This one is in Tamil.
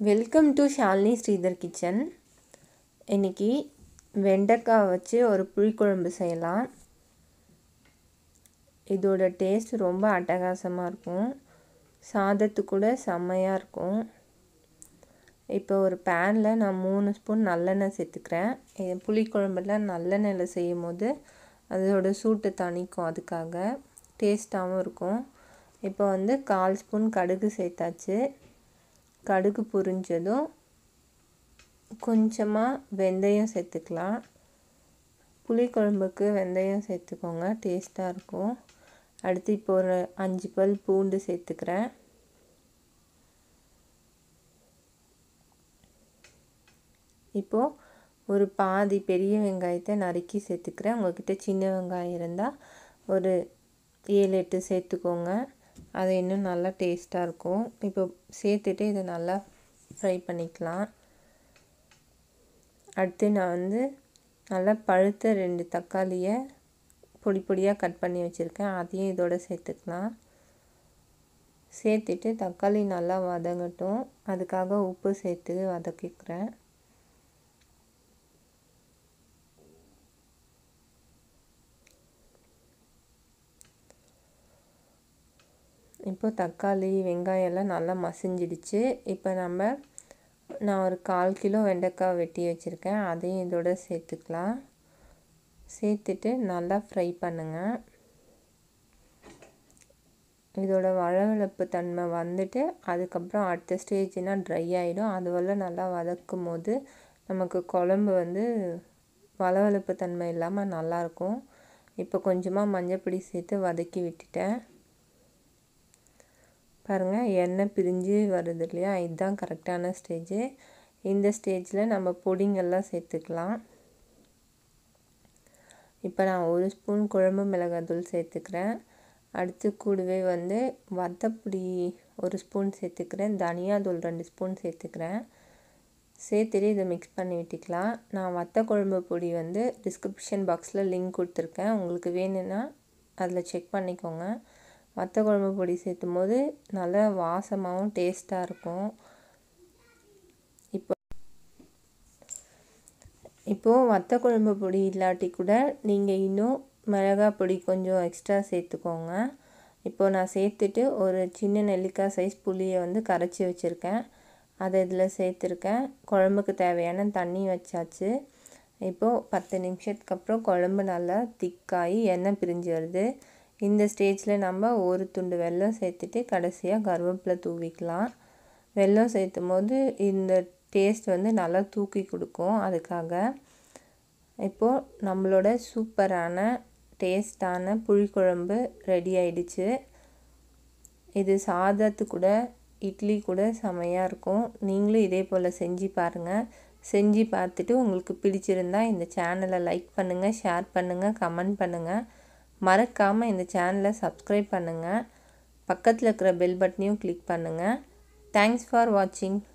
welcome to Shalini Sridhar kitchen இன்றைக்கி வெண்டைக்காய் வச்சு ஒரு புளிக்குழம்பு செய்யலாம் இதோட டேஸ்ட் ரொம்ப அட்டகாசமாக இருக்கும் சாதத்து கூட செம்மையாக இருக்கும் இப்போ ஒரு பேனில் நான் மூணு ஸ்பூன் நல்லெண்ணெய் சேர்த்துக்கிறேன் புளிக்குழம்புல நல்லெண்ணெயில் செய்யும் போது அதோட சூட்டை தணிக்கும் அதுக்காக டேஸ்ட்டாகவும் இருக்கும் இப்போ வந்து கால் ஸ்பூன் கடுகு சேர்த்தாச்சு கடுகு புரிஞ்சதும் கொஞ்சமாக வெந்தயம் சேர்த்துக்கலாம் புளிக்குழம்புக்கு வெந்தயம் சேர்த்துக்கோங்க டேஸ்ட்டாக இருக்கும் அடுத்து இப்போ ஒரு அஞ்சு பல் பூண்டு சேர்த்துக்கிறேன் இப்போது ஒரு பாதி பெரிய வெங்காயத்தை நறுக்கி சேர்த்துக்கிறேன் உங்கள்கிட்ட சின்ன வெங்காயம் இருந்தால் ஒரு ஏழு எட்டு சேர்த்துக்கோங்க அது இன்னும் நல்லா டேஸ்ட்டாக இருக்கும் இப்போ சேர்த்துட்டு இதை நல்லா ஃப்ரை பண்ணிக்கலாம் அடுத்து நான் வந்து நல்லா பழுத்த ரெண்டு தக்காளியை பொடி பொடியாக கட் பண்ணி வச்சுருக்கேன் அதையும் இதோட சேர்த்துக்கலாம் சேர்த்துட்டு தக்காளி நல்லா வதங்கட்டும் அதுக்காக உப்பு சேர்த்து வதக்கிக்கிறேன் இப்போ தக்காளி வெங்காயம் எல்லாம் நல்லா மசிஞ்சிடுச்சு இப்போ நம்ம நான் ஒரு கால் கிலோ வெண்டைக்காய் வெட்டி வச்சுருக்கேன் அதையும் இதோட சேர்த்துக்கலாம் சேர்த்துட்டு நல்லா ஃப்ரை பண்ணுங்கள் இதோட வளவளப்பு தன்மை வந்துட்டு அதுக்கப்புறம் அடுத்த ஸ்டேஜ்னால் ட்ரை ஆகிடும் அதுவெல்லாம் நல்லா வதக்கும் போது நமக்கு குழம்பு வந்து வளவளப்பு தன்மை இல்லாமல் நல்லாயிருக்கும் இப்போ கொஞ்சமாக மஞ்சப்பொடி சேர்த்து வதக்கி விட்டுட்டேன் பாருங்கள் எண்ணெய் பிரிஞ்சு வருது இல்லையா இதுதான் கரெக்டான ஸ்டேஜு இந்த ஸ்டேஜில் நம்ம பொடிங்கெல்லாம் சேர்த்துக்கலாம் இப்போ நான் ஒரு ஸ்பூன் குழம்பு மிளகாத்தூள் சேர்த்துக்கிறேன் அடுத்து கூடவே வந்து வத்தப்பொடி ஒரு ஸ்பூன் சேர்த்துக்கிறேன் தனியாத்தூள் ரெண்டு ஸ்பூன் சேர்த்துக்கிறேன் சேர்த்துட்டு இதை மிக்ஸ் பண்ணி விட்டுக்கலாம் நான் வத்த குழம்பு பொடி வந்து டிஸ்கிரிப்ஷன் பாக்ஸில் லிங்க் கொடுத்துருக்கேன் உங்களுக்கு வேணும்னா அதில் செக் பண்ணிக்கோங்க வத்த குழம்பு பொடி சேர்த்தும் போது நல்லா வாசமாகவும் டேஸ்ட்டாக இருக்கும் இப்போ இப்போது வத்த குழம்பு பொடி இல்லாட்டி கூட நீங்கள் இன்னும் மிளகாய் பொடி கொஞ்சம் எக்ஸ்ட்ரா சேர்த்துக்கோங்க இப்போது நான் சேர்த்துட்டு ஒரு சின்ன நெல்லிக்காய் சைஸ் புளியை வந்து கரைச்சி வச்சுருக்கேன் அதை இதில் சேர்த்துருக்கேன் குழம்புக்கு தேவையான தண்ணி வச்சாச்சு இப்போது பத்து நிமிஷத்துக்கு அப்புறம் குழம்பு நல்லா திக்காகி எண்ணெய் பிரிஞ்சு வருது இந்த ஸ்டேஜில் நம்ம ஒரு துண்டு வெல்லம் சேர்த்துட்டு கடைசியாக கருவேப்பிலை தூவிக்கலாம் வெல்லம் சேர்த்தும் போது இந்த டேஸ்ட் வந்து நல்லா தூக்கி கொடுக்கும் அதுக்காக இப்போது நம்மளோட சூப்பரான டேஸ்டான புளிக்குழம்பு ரெடி ஆயிடுச்சு இது சாதத்து கூட இட்லி கூட செமையாக இருக்கும் நீங்களும் இதே போல் செஞ்சு பாருங்கள் செஞ்சு பார்த்துட்டு உங்களுக்கு பிடிச்சிருந்தா இந்த சேனலை லைக் பண்ணுங்கள் ஷேர் பண்ணுங்கள் கமெண்ட் பண்ணுங்கள் மறக்காமல் இந்த சேனலை சப்ஸ்கிரைப் பண்ணுங்கள் பக்கத்தில் இருக்கிற பெல் பட்டனையும் கிளிக் பண்ணுங்கள் தேங்க்ஸ் ஃபார் வாட்சிங்